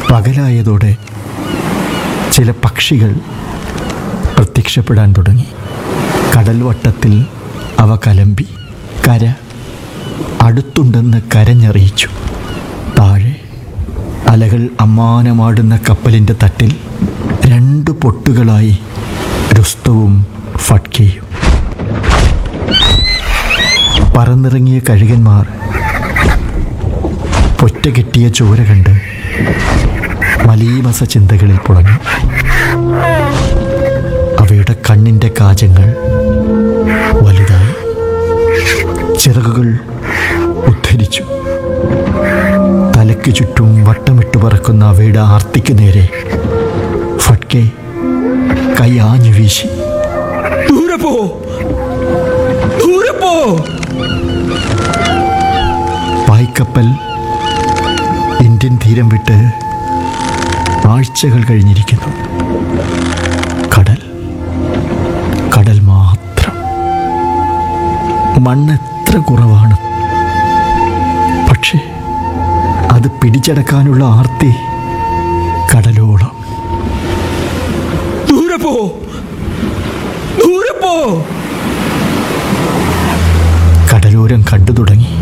പകലായതോടെ ചില പക്ഷികൾ പ്രത്യക്ഷപ്പെടാൻ തുടങ്ങി കടൽ വട്ടത്തിൽ അവ കലമ്പി കര അടുത്തുണ്ടെന്ന് കരഞ്ഞറിയിച്ചു താഴെ അലകൾ അമ്മാനമാടുന്ന കപ്പലിൻ്റെ തട്ടിൽ രണ്ട് പൊട്ടുകളായി രുസ്തവും ഫട്കയും പറന്നിറങ്ങിയ കഴുകന്മാർ പൊറ്റ കെട്ടിയ ചോര കണ്ട് മലീമസ ചിന്തകളിൽ പുളഞ്ഞു അവയുടെ കണ്ണിൻ്റെ കാജങ്ങൾ വലുതായി ചിറകുകൾ ഉദ്ധരിച്ചു തലയ്ക്ക് ചുറ്റും വട്ടമിട്ട് പറക്കുന്ന അവയുടെ ആർത്തിക്ക് നേരെ ഫട്കെ കൈ ആഞ്ഞു വീശി ദൂരെ പോ ദൂരെ പോ പായ്ക്കപ്പൽ ഇന്ത്യൻ തീരം വിട്ട് ആഴ്ചകൾ കഴിഞ്ഞിരിക്കുന്നു കടൽ കടൽ മാത്രം മണ്ണ് എത്ര കുറവാണ് പക്ഷേ അത് പിടിച്ചടക്കാനുള്ള ആർത്തി കടലോളം ദൂരെ പോ ദൂരെ പോ കടലോരം കണ്ടു തുടങ്ങി